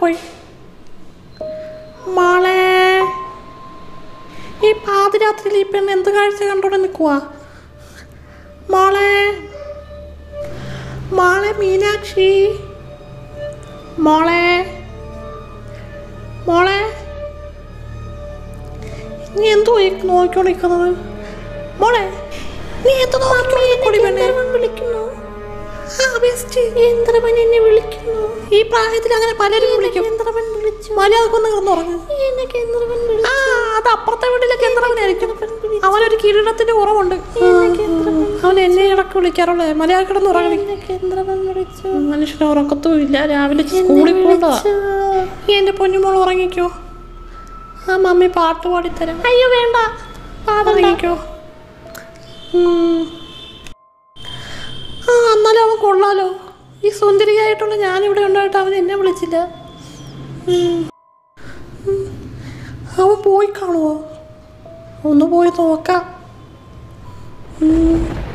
പോയി മോളെ ഈ പാതിരാത്രിയിൽ ഈ പെണ്ണ് എന്ത് കാഴ്ച കണ്ടോടെ നിൽക്കുവാ മോളെ മോളെ മീനാക്ഷി മോളെ മോളെ നീ എന്തോ ഈ നോക്കിക്കൊണ്ടിരിക്കുന്നത് മോളെ നീ എന്തോ നോക്കിക്കൊണ്ടിരിക്കോടി പെണ്ണെ വിളിക്കുന്നു യന്ത്രവൻ എന്നെ വിളിക്കുന്നു ഈ പ്രായത്തിൽ അങ്ങനെ പലരും വിളിക്കും യന്ത്രവൻ വിളിച്ചു മലയാളക്കൊന്ന് കിടന്നുറങ്ങും ആ അത് അപ്പുറത്തെ വീട്ടിലൊക്കെ യന്ത്രവനായിരിക്കും അവനൊരു കിരീടത്തിന്റെ കുറവുണ്ട് അവൻ എന്നെ ഇടക്ക് വിളിക്കാറുള്ളേ മലയാളം കിടന്നുറങ്ങി മനുഷ്യന് ഉറക്കത്തും ഇല്ല രാവിലെ സ്കൂളിൽ പോകണ്ടതാ ഈ എന്റെ പൊന്നുമോൾ ഉറങ്ങിക്കോ ആ മമ്മി പാട്ട് പാടിത്തരാം അയ്യോ വേണ്ട പാടറിയിക്കോ ആ എന്നാലും അവൻ കൊള്ളാലോ ഈ സുന്ദരിയായിട്ടുള്ള ഞാനിവിടെ ഉണ്ടായിട്ട് അവൻ എന്നെ വിളിച്ചില്ല ഉം. ഉം. അവൻ പോയി കാണുമോ ഒന്ന് പോയി നോക്കാം ഉം.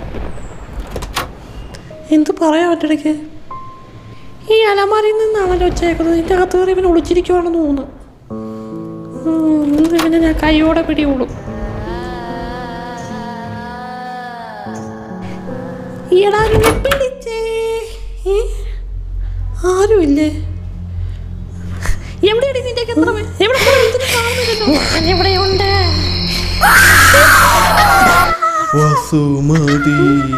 എന്ത് പറയാം ഒറ്റയ്ക്ക് ഈ അലമാരിയിൽ നിന്നാണല്ലോ വെച്ചേക്കുന്നത് ഇതിൻ്റെ അകത്ത് കയറി ഇവൻ ഒളിച്ചിരിക്കുവാണെന്ന് തോന്നുന്നു ഉം, ഇന്ന് ഇവനെ ഞാൻ കൈയോടെ പിടികൂടും ഈടാ നിന്നെ പിടിച്ചേ ഏ? ആരുമില്ലേ എവിടെയാണ് നിന്റെ കേന്ദ്രമേ എവിടെ പോയി? ഇതിനെ കാണുന്നില്ലല്ലോ എവിടെയുണ്ട് വസുമതി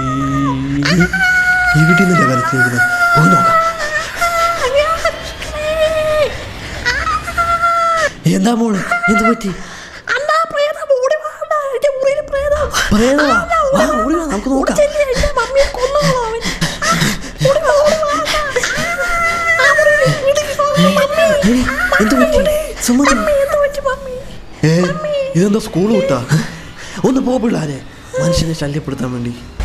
ഇവിടെ നിന്നല്ല കരച്ചിരിക്കുന്നത് പോയി നോക്കാം എന്താ മോള് എന്ത് പറ്റി അണ്ണാ പ്രേതം ഓടി വാണ്ട എന്റെ മുറിയിൽ പ്രേതം പ്രേതമാ? വാ, ഓടി വാ, നമുക്ക് നോക്കാം. ചെല്ലി എന്റെ മമ്മിയെ കൊന്നതാ അവൻ ഓടി വാ, ഓടി വാ. ആ മുറിയിൽ വീട്ടിൽ പോ, മമ്മി. ഏയ്, എന്ത് പറ്റി സുമതി മമ്മി, എന്ത് പറ്റി മമ്മി ഏ ഇതെന്താ സ്കൂൾ വിട്ടാ ഒന്ന് പോ പിള്ളാരെ മനുഷ്യനെ ശല്യപ്പെടുത്താൻ വേണ്ടി